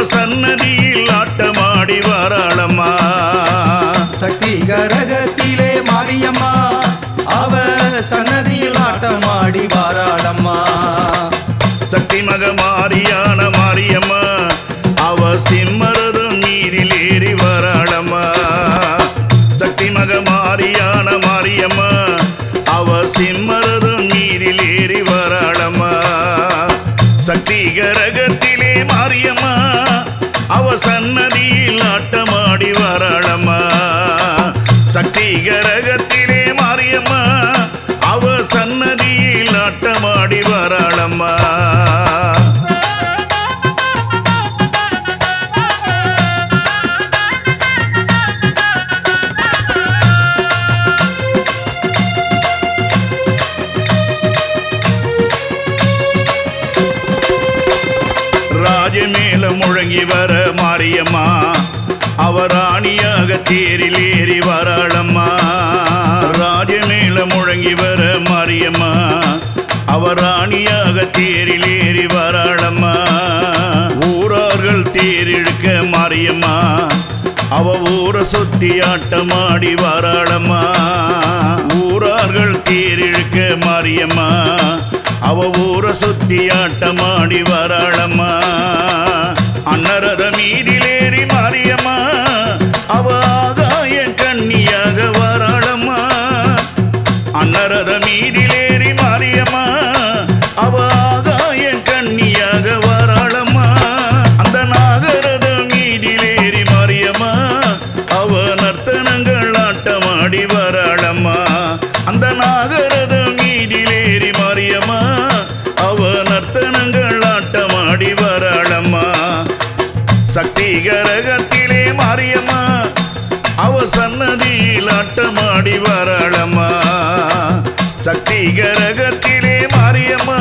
சன்னதியில் ஆட்டமாடி வாராளம்மா சக்தி கரகத்திலே மாரியம்மா அவ சன்னதியில் ஆட்டமாடி வாராளம்மா சக்தி மக மாரியான மாரியம்மா அவ சிம்மரதம் நீரில் ஏறி வராளம்மா சக்தி மக மாரியான மாரியம்மா அவ சிம்மரதம் நீரில் ஏறி வராளம்மா சக்தி கரகத்திலே மாரியம்மா அவ சன்னதியில் ஆட்டமாடி வராளம்மா சக்தி கரகத்திலே மாரியம்மா அவ சன்னதியில் ஆட்டமாடி வராளம்மா ராஜமேல முழங்கி வர மாரியம்மா அவ ராணியாக தேரில் ஏறி வராளம்மா ராஜமேல முழங்கி வர மாரியம்மா அவ ராணியாக தேரில் ஏறி வராளம்மா ஊரார்கள் தேரிழுக்க மாரியம்மா அவ ஊரை சுத்தி ஆட்டமாடி வராளம்மா ஊரார்கள் தேரிழுக்க மாரியம்மா அவ ஊரை சுத்தி ஆட்டமாடி வராளம்மா அன்னரத மீதிலேறி மாரியம்மா அவ ஆகாய கண்ணியாக வராளம்மா அன்னரத மீதிலேறி மாரியம்மா அவ ஆகாய கண்ணியாக வராளம்மா அந்த நாகரத மீதிலேறி மாரியம்மா அவ நர்த்தனங்கள் ஆட்டமாடி வராளம்மா அந்த நாகரத மீதிலேறி மாரியம்மா அவ நர்த்தனங்கள் ஆட்டமாடி வராளம்மா சக்தி கரகத்திலே மாரியம்மா அவ சன்னதியில் ஆட்டமாடி வராளம்மா சக்தி கரகத்திலே மாரியம்மா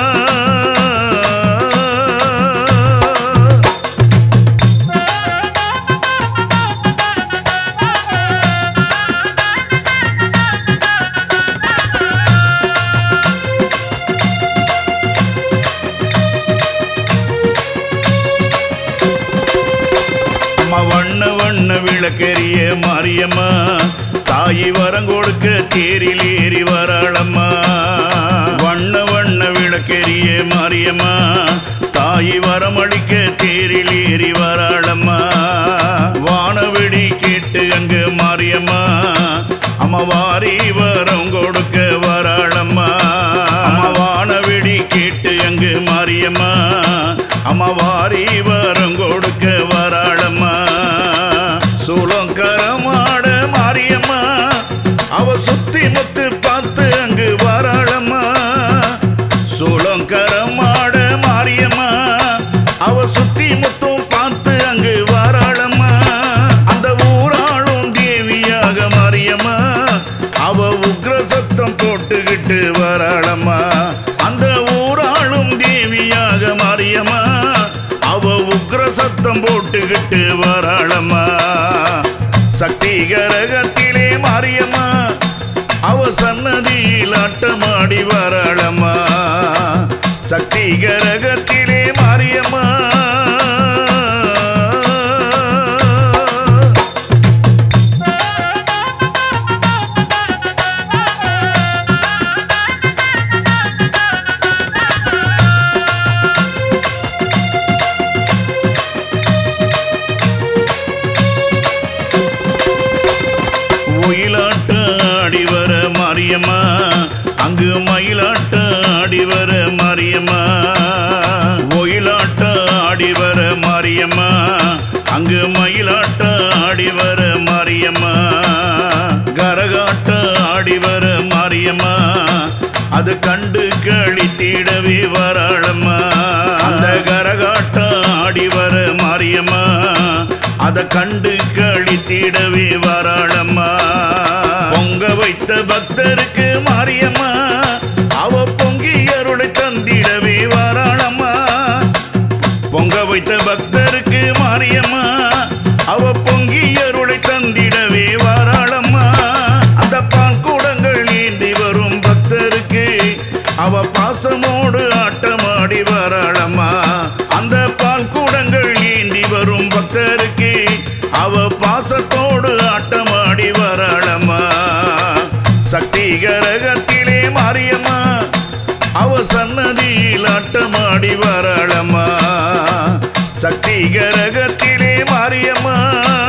அம்மா வண்ண வண்ண விளக்கெரிய மாரியம்மா தாயி வரம் கொடுக்க தேரில் ஏறி வராளம்மா வண்ண வண்ண விளக்கெரிய மாரியம்மா தாயி வரமளிக்க தேரில் ஏறி வராளம்மா வானவெடி கேட்டு அங்கு மாரியம்மா அம்மா வாரி வரம் கொடுக்க வராளம்மா அம்மா வானவெடி கேட்டு அங்கு மாரியம்மா அம்மா வாரி வரம் கொடுக்க வராளம்மா சூளங்கரமாட மாரியம்மா அவ சுத்தி முத்து பார்த்து அங்கு வராளம்மா சூளங்கரமாட மாரியம்மா அவ சுத்தி முத்தும் பார்த்து அங்கு வராளம்மா அந்த ஊராளும் தேவியாக மாரியம்மா அவ உக்ர சத்தம் போட்டுக்கிட்டு வராளம்மா அந்த ஊராளும் தேவியாக மாரியம்மா அவ உக்ர சத்தம் போட்டுக்கிட்டு வராளம்மா சக்தி கரகத்திலே மாரியம்மா அவ சன்னதியில் ஆட்டமாடி வராளம்மா சக்தி கரகத்திலே மாரியம்மா ஒயிலாட்ட ஆடி வர மாரியம்மா அங்கு மயிலாட்ட ஆடி வர மாரியம்மா ஒயிலாட்ட ஆடி வர மாரியம்மா அங்கு மயிலாட்ட ஆடி வர மாரியம்மா கரகாட்ட ஆடி வர மாரியம்மா அது கண்டு கழித்திடவே வராளம்மா அந்த கரகாட்ட ஆடி வர மாரியம்மா அத கண்டு கழித்திடவே வராளம்மா பொங்க வைத்த பக்தருக்கு மாரியம்மா அவ பொங்கி அருளை தந்திடவே வராளம்மா பொங்க வைத்த பக்தருக்கு மாரியம்மா அவ பொங்கி அருளை தந்திடவே வராளம்மா அந்த பால் கூடங்கள் ஏந்தி வரும் பக்தருக்கு அவ பாசமோடு ஆட்டமாடி வராளம்மா அந்த பால் கூடங்கள் ஏந்தி அவ பாசத்தோடு ஆட்டமாடி வராளம்மா சக்தி கரகத்திலே மாரியம்மா அவ சன்னதியில் ஆட்டமாடி வராளம்மா சக்தி கரகத்திலே மாரியம்மா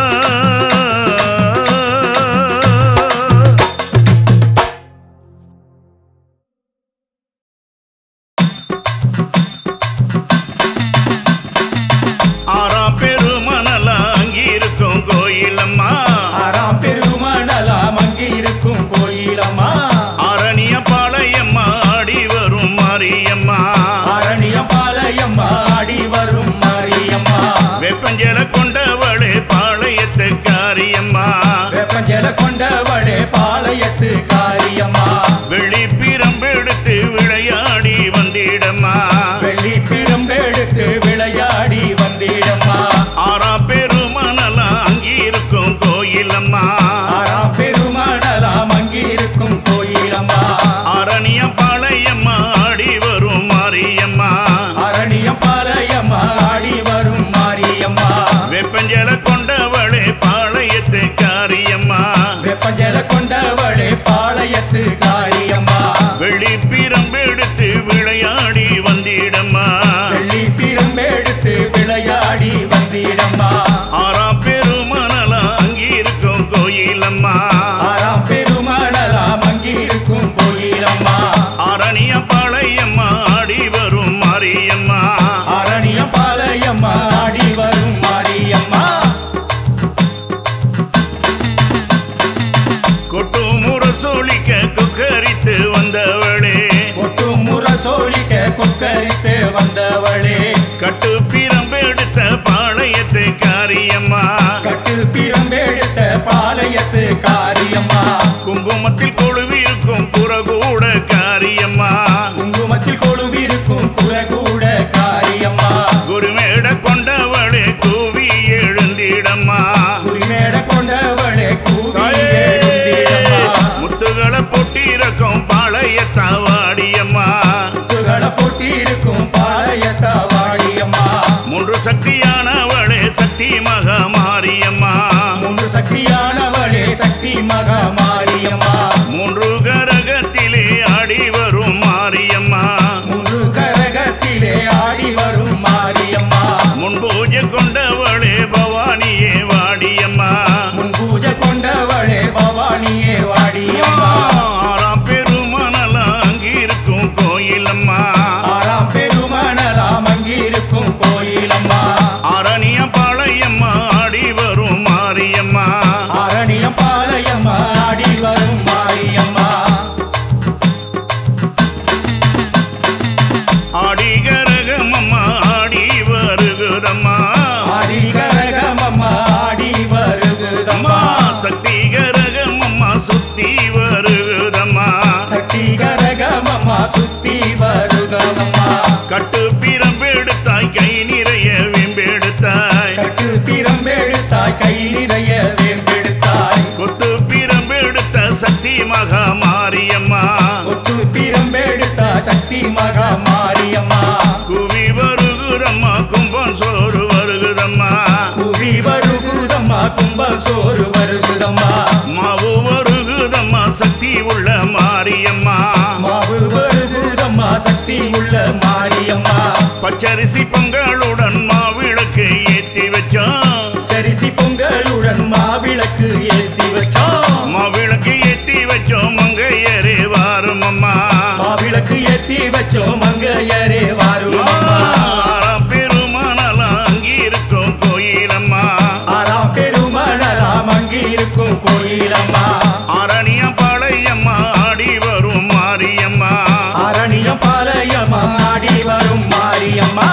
ஆறாம் பெருமனலாம் அங்கி இருக்கும் கோயிலம்மா ஆறாம் பெருமணலாம் அங்கே இருக்கும் கோயிலம்மா அரணிய பாளையம்மா ஆடி வரும் மாரியம்மா அரணியம் பாளையம்மா ஆடி வரும் மாரியம்மா வெப்பஞ்சல கொண்டவளே பாளையத்து காரியம்மா வெப்பஞ்சல கொண்டவளே பாளையத்து காரியம்மா வெள்ளி பிரம்பெடுத்து விளையாடி வந்திடம்மா வெள்ளி பிரம்பெடுத்து விளையாடி வந்திடம்மா ஆறாம் பெருமனலாம் அங்கி இருக்கும் கோயிலம்மா ஆறாம் பெருமணலாம் அங்கே இருக்கும் கோயிலம்மா அரணிய பாளையம்மா ஆடி வரும் மாரியம்மா அரணியம் பாளையம்மா ஆடி வரும் மாரியம்மா வெப்பஞ்சல கொண்டவளே பாளையத்து காரியம்மா வெப்பஞ்சல கொண்டவளே பாளையத்து காரியம்மா வெள்ளி பிரம்பெடுத்து விளையாடி வந்திடம்மா வெள்ளி பிரம்பெடுத்து விளையாடி வந்திடம்மா ஆறாம் பெருமனலாம் அங்கி இருக்கும் கோயிலம்மா ஆறாம் பெருமணலாம் அங்கே இருக்கும் கோயிலம்மா அரணிய பாளையம்மா ஆடி வரும் மாரியம்மா அரணியம் பாளையம்மா ஆடி வரும் மாரியம்மா கொட்டு முரசொலிக்க குக்கரித்து வந்தவளே கொட்டு முரசோழிக்க கொக்கரித்து வந்தவளே கட்டு பிரம்பெடுத்த பாளையத்து காரியம்மா கட்டு பிரம்பெடுத்த பாளையத்து காரியம்மா குங்குமத்தில் கொழுவிருக்கும் புறகூட காரியம்மா குங்குமத்தில் கொழுவிருக்கும் குலகூட காரியம்மா குருமேட கொண்டவளே கூவி எழுந்திடம்மா குறிமேட கொண்டவளே கூவி தாயே! எழுந்திடம்மா முத்துகளை பொட்டிருக்கும் பாளையத்தாவாடியம்மா முத்துகளை போட்டிருக்கும் பாளையத்தா வாடியம்மா மூன்று சக்தியானவளே சக்தி மகா மாரியம்மா மூன்று சக்தியானவளே சக்தி மகா மாரியம்மா மூன்று கரகத்திலே ஆடி வரும் மாரியம்மா மூன்று கரகத்திலே ஆடி வரும் மாரியம்மா முன்பூஜை கொண்டவளே பவானியே வாடியம்மா முன் பூஜை கொண்டவளே பவானியே வாடியம்மா ஆறாம் பெருமனலாம் அங்கிருக்கும் கோயிலம்மா ஆறாம் பெருமணலாம் அங்கிருக்கும் கோயிலம்மா அரணிய பாளையம்மா ஆடி வரும் மாரியம்மா அரணியம் பாளையம்மா ஆடி வரும் மாரியம்மா ஆடி கரகமம்மா ஆடி வருகுதம்மா ஆடி கரகமம்மா ஆடி வருகுதம்மா அம்மா சக்தி கரகமம்மா சுத்தி வருகுதம்மா சக்தி கரகமம்மா சுத்தி வருதமம்மா கட்டு பிரம்பெடுத்தாய் கை நிறைய வெம்பெடுத்தாய் கட்டு பிரம்பெடுத்தாய் கை நிறைய வேம்பெடுத்தாய் கொத்து பிரம்பெடுத்த சக்தி மகா மாரியம்மா கொத்து பிரம்பெடுத்தாய் சக்தி மகா மாரியம்மா குவி வருகுதம்மா கும்பம் சோறு வருகுதம்மா குவி வருகுதம்மா கும்ப சோறு வருகுதம்மா மாவு வருகுதம்மா சக்தி உள்ள மாரியம்மா மாவு வருகுதம்மா சக்தி உள்ள மாரியம்மா பச்சரிசி பொங்கலுடன் மாவிளக்கு ஏத்தி வச்சோம் சரிசி பொங்கலுடன் மாவிளக்கு ஏத்தி வச்சோம் மாவிளக்கு ஏத்தி வச்சோம் மங்கையரே வாரும் அம்மா மாவிளக்கு ஏத்தி வச்சோம் மங்கையரே வாருமம்மா ஆறாம் பெருமானலாம் அங்கி இருக்கும் கோயிலம்மா ஆறாம் பெருமணலாம் அங்கே இருக்கும் கோயிலம்மா அரணிய பாளையம்மா ஆடி வரும் மாரியம்மா அரணியம் பாளையம்மா ஆடி வரும் மாரியம்மா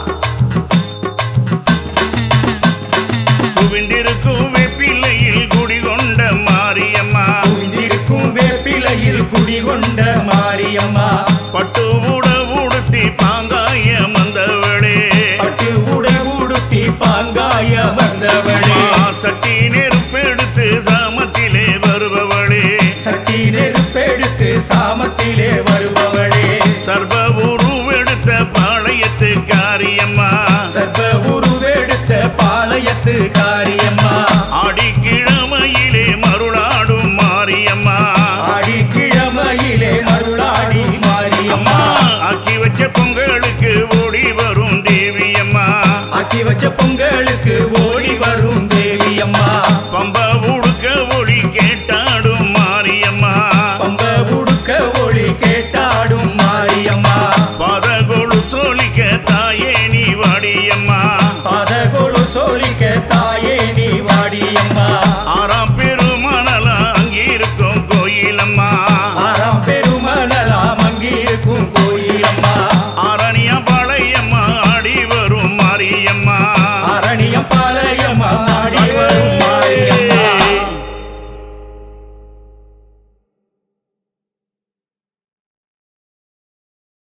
குவிந்திருக்கும் வெப்பிள்ளையில் குடிகொண்ட மாரியம்மா குவிந்திருக்கும் வேப்பிலையில் குடிகொண்ட மாரியம்மா பட்டு உட உடுத்தி பாங்காய வந்தவளே பட்டு உடை உடுத்தி பாங்காய வந்தவளே சட்டி நெருப்பெடுத்து சாமத்திலே வருபவளே சக்தி நெருப்பெடுத்து சாமத்திலே வருபவளே சர்வ உருவெடுத்த பாளையத்து காரியம்மா சர்வ உருவெடுத்த பால ஆலயத்து காரியம்மா ஆடிக்கிழமையிலே மருளாடும் மாரியம்மா ஆடிக்கிழமையிலே அருளாடி மாரியம்மா ஆக்கி வச்ச பொங்கலுக்கு ஓடி வரும் தேவியம்மா ஆக்கி வச்ச பொங்கலுக்கு ஓடி வரும் தேவியம்மா பம்பா உடுக்க ஒளி கேட்டாடும் மாரியம்மா பம்ப உடுக்க ஒளி கேட்டாடும் மாரியம்மா பதகொழு சோழிக்க தாயே நீ வாடியம்மா பதகொழு சோழிக்க தாயே நீ வாடியம்மா ஆறாம் பெருமணலா அங்கிருக்கும் கோயிலம்மா ஆறாம் பெருமணலாம் அங்கிருக்கும் கோயிலம்மா ஆரணியா பாளையம்மா ஆடி வரும் மாரியம்மா